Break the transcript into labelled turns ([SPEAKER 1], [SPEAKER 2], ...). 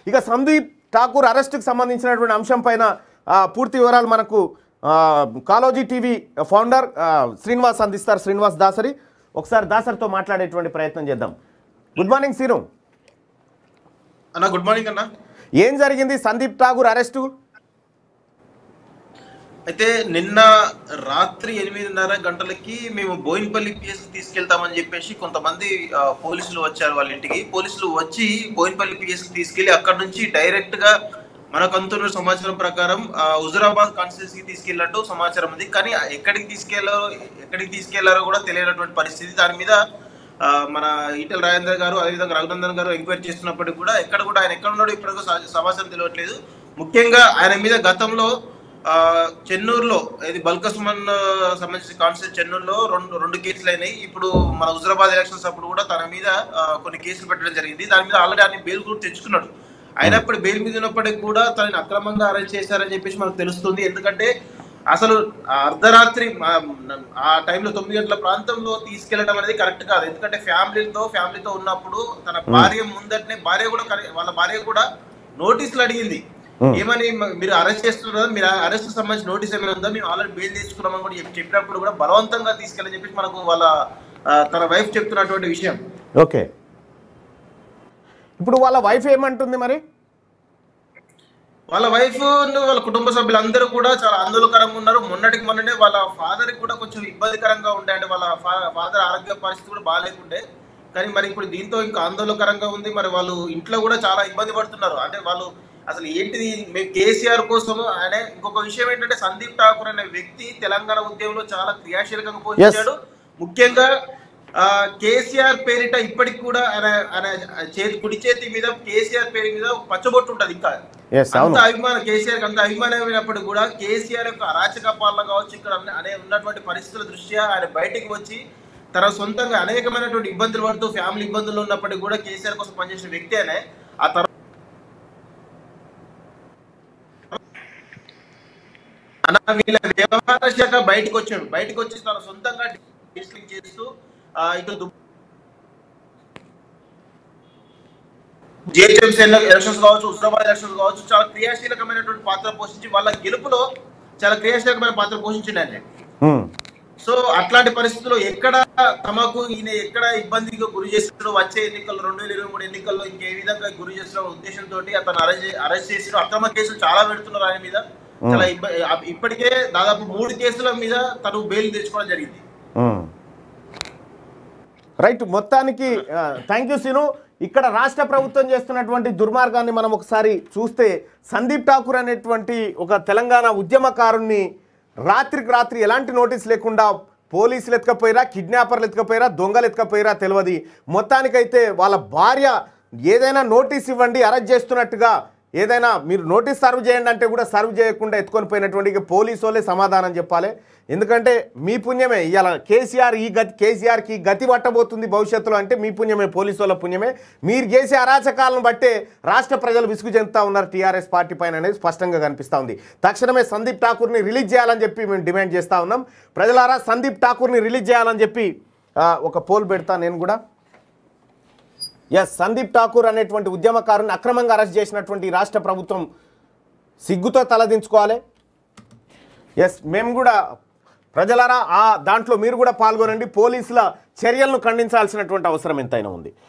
[SPEAKER 1] ఇక సందీప్ ఠాకూర్ అరెస్టుకు సంబంధించినటువంటి అంశం పైన ఆ, పూర్తి వివరాలు మనకు ఆ, కాలోజీ టీవీ ఫౌండర్ ఆ, శ్రీనివాస్ అందిస్తారు శ్రీనివాస్ దాసరి ఒకసారి దాసరితో మాట్లాడేటువంటి ప్రయత్నం చేద్దాం గుడ్ మార్నింగ్ సీను
[SPEAKER 2] అన్న గుడ్ మార్నింగ్ అన్న
[SPEAKER 1] ఏం జరిగింది సందీప్ ఠాగూర్ అరెస్టు
[SPEAKER 2] అయితే నిన్న రాత్రి ఎనిమిదిన్నర గంటలకి మేము బోయినపల్లి పిఎస్ తీసుకెళ్తామని చెప్పేసి కొంతమంది ఆ, పోలీసులు వచ్చారు వాళ్ళ ఇంటికి పోలీసులు వచ్చి బోయినపల్లి పిఎస్ తీసుకెళ్లి అక్కడ నుంచి డైరెక్ట్ గా మనకు అందుతున్న సమాచారం ప్రకారం ఆ, హుజురాబాద్ కాన్స్టిట్యూన్సీకి తీసుకెళ్ళినట్టు సమాచారం ఉంది కానీ ఎక్కడికి తీసుకెళ్లారో ఎక్కడికి తీసుకెళ్లారో కూడా తెలియనటువంటి పరిస్థితి దాని మీద ఆ, మన ఈటెల రాజేందర్ గారు అదేవిధంగా రఘునందన్ గారు ఎంక్వైరీ చేస్తున్నప్పటికీ కూడా ఎక్కడ కూడా ఆయన ఎక్కడ ఉన్నాడో ఇప్పటికీ స- సమాచారం తెలియట్లేదు ముఖ్యంగా ఆయన మీద గతంలో ఆ, చెన్నూరులో ఇది బల్కస్మన్ సంబంధించిన కాన్స్టిట్యూట్ చెన్నూరులో రెండు రెండు కేసులు అయినాయి ఇప్పుడు మన హుజరాబాద్ ఎలక్షన్స్ అప్పుడు కూడా తన మీద ఆ, కొన్ని కేసులు పెట్టడం జరిగింది దాని మీద ఆల్రెడీ ఆయన బెయిల్ కూడా తెచ్చుకున్నాడు అయినప్పుడు బెయిల్ మీద ఉన్నప్పటికీ కూడా తనని అక్రమంగా అరెస్ట్ చేశారని చెప్పేసి మనకు తెలుస్తుంది ఎందుకంటే అసలు ఆ అర్ధరాత్రి ఆ- ఆ టైంలో తొమ్మిది గంటల ప్రాంతంలో తీసుకెళ్లడం అనేది కరెక్ట్ కాదు ఎందుకంటే ఫ్యామిలీతో ఫ్యామిలీతో ఉన్నప్పుడు తన భార్య ముందటనే భార్య కూడా కరె- వాళ్ళ భార్య కూడా నోటీసులు అడిగింది
[SPEAKER 1] Hmm.
[SPEAKER 2] ఏమని మ- మీరు అరెస్ట్ చేస్తున్నారు మీరు అరెస్ట్ సంబంధించి నోటీస్ ఏమైనా ఉందా మేము ఆల్రెడీ బెయిల్ తెచ్చుకున్నామని కూడా చెప్పి- చెప్పినప్పుడు కూడా బలవంతంగా తీసుకెళ్ళని చెప్పేసి మనకు వాళ్ళ ఆ, తన వైఫ్ చెప్తున్నటువంటి విషయం
[SPEAKER 1] ఓకే ఇప్పుడు వాళ్ళ వైఫ్ ఏమంటుంది మరి
[SPEAKER 2] వాళ్ళ వైఫ్ వాళ్ళ కుటుంబ సభ్యులందరూ కూడా చాలా ఆందోళనకరంగా ఉన్నారు మొన్నటికి మొన్ననే వాళ్ళ ఫాదర్ కూడా కొంచెం ఇబ్బందికరంగా ఉండే అంటే వాళ్ళ ఫాదర్ ఆరోగ్య పరిస్థితి కూడా బాగాలేకుండే కానీ మరి ఇప్పుడు దీంతో ఇంకా ఆందోళనకరంగా ఉంది మరి వాళ్ళు ఇంట్లో కూడా చాలా ఇబ్బంది పడుతున్నారు అంటే వాళ్ళు అసలు ఏంటిది మేము కేసీఆర్ కోసం అనే ఇంకొక విషయం ఏంటంటే సందీప్ ఠాకూర్ అనే వ్యక్తి తెలంగాణ ఉద్యమంలో చాలా క్రియాశీలకంగా పోషించాడు ముఖ్యంగా ఆ, కేసీఆర్ పేరిట ఇప్పటికి కూడా ఆయన ఆయన చేతి కుడి చేతి మీద కేసీఆర్ పేరు మీద ఒక పచ్చబొట్టు ఉంటది ఇంకా
[SPEAKER 1] ఎస్
[SPEAKER 2] అంత
[SPEAKER 1] అవును
[SPEAKER 2] అభిమానం కేసీఆర్ అంత అభిమానమైనప్పుడు కూడా కేసీఆర్ యొక్క అరాచక పాలన కావచ్చు ఇక్కడ అన్ని- అనే ఉన్నటువంటి పరిస్థితుల దృష్ట్యా ఆయన బయటికి వచ్చి తన సొంతంగా అనేకమైనటువంటి ఇబ్బందులు పడుతూ ఫ్యామిలీ ఇబ్బందులు ఉన్నప్పటికీ కూడా కేసీఆర్ కోసం పనిచేసిన వ్యక్తి అనే ఆ తర్వాత అన్న వీళ్ళ వ్యవహార శాఖ బయటకు వచ్చాడు బయటకు వచ్చి తన సొంతంగా డిస్ట్రిక్ట్ చేస్తూ ఆ, ఇటు దు- జిహెచ్ఎంసీ ఎలక్షన్స్ కావచ్చు హుస్నాబాద్ ఎలక్షన్స్ కావచ్చు చాలా క్రియాశీలకమైనటువంటి పాత్ర పోషించి వాళ్ళ గెలుపులో చాలా క్రియాశీలకమైన పాత్ర పోషించిండు ఆయన
[SPEAKER 1] హ్మ్.
[SPEAKER 2] సో అట్లాంటి పరిస్థితుల్లో ఎక్కడ తమకు ఈయన ఎక్కడ ఇబ్బందిగా గురి చేస్తున్నాడు వచ్చే ఎన్నికల్లో రెండు వేల ఇరవై మూడు ఎన్నికల్లో ఇంకే విధంగా గురి చేస్తున్న ఉద్దేశంతో అతను అరెస్ట్ అరెస్ట్ చేసిన అక్రమ కేసులు చాలా పెడుతున్నారు ఆయన మీద చాలా ఇబ్బ- ఇప్పటికే దాదాపు మూడు కేసుల మీద తను బెయిల్ తెచ్చుకోవడం జరిగింది
[SPEAKER 1] మ్మ్. రైట్ మొత్తానికి థ్యాంక్ యూ సీను ఇక్కడ రాష్ట్ర ప్రభుత్వం చేస్తున్నటువంటి దుర్మార్గాన్ని మనం ఒకసారి చూస్తే సందీప్ ఠాకూర్ అనేటువంటి ఒక తెలంగాణ ఉద్యమకారుణ్ణి రాత్రికి రాత్రి ఎలాంటి నోటీస్ లేకుండా పోలీసులు ఎత్తుకపోయిరా కిడ్నాపర్లు ఎత్తుకపోయిరా దొంగలు ఎత్తుకపోయిరా తెలియదు మొత్తానికైతే వాళ్ళ భార్య ఏదైనా నోటీస్ ఇవ్వండి అరెస్ట్ చేస్తున్నట్టుగా ఏదైనా మీరు నోటీస్ సర్వ్ చేయండి అంటే కూడా సర్వ్ చేయకుండా ఎత్తుకొని పోయినటువంటి ఇక పోలీసు వాళ్ళే సమాధానం చెప్పాలి ఎందుకంటే మీ పుణ్యమే ఇవాళ కేసీఆర్ ఈ గతి కేసీఆర్కి గతి పట్టబోతుంది భవిష్యత్తులో అంటే మీ పుణ్యమే పోలీసు వాళ్ళ పుణ్యమే మీరు చేసే అరాచకాలను బట్టే రాష్ట్ర ప్రజలు విసుగు చెందుతా ఉన్నారు టీఆర్ఎస్ పార్టీ పైన అనేది స్పష్టంగా కనిపిస్తూ ఉంది తక్షణమే సందీప్ ఠాకూర్ని రిలీజ్ చేయాలని చెప్పి మేము డిమాండ్ చేస్తూ ఉన్నాం ప్రజలారా సందీప్ ఠాకూర్ని రిలీజ్ చేయాలని చెప్పి ఆ, ఒక పోల్ పెడతా నేను కూడా ఎస్ సందీప్ ఠాకూర్ అనేటువంటి ఉద్యమకారుని అక్రమంగా అరెస్ట్ చేసినటువంటి ఈ రాష్ట్ర ప్రభుత్వం సిగ్గుతో తలదించుకోవాలి ఎస్ మేము కూడా ప్రజలారా ఆ దాంట్లో మీరు కూడా పాల్గొనండి పోలీసుల చర్యలను ఖండించాల్సినటువంటి అవసరం ఎంతైనా ఉంది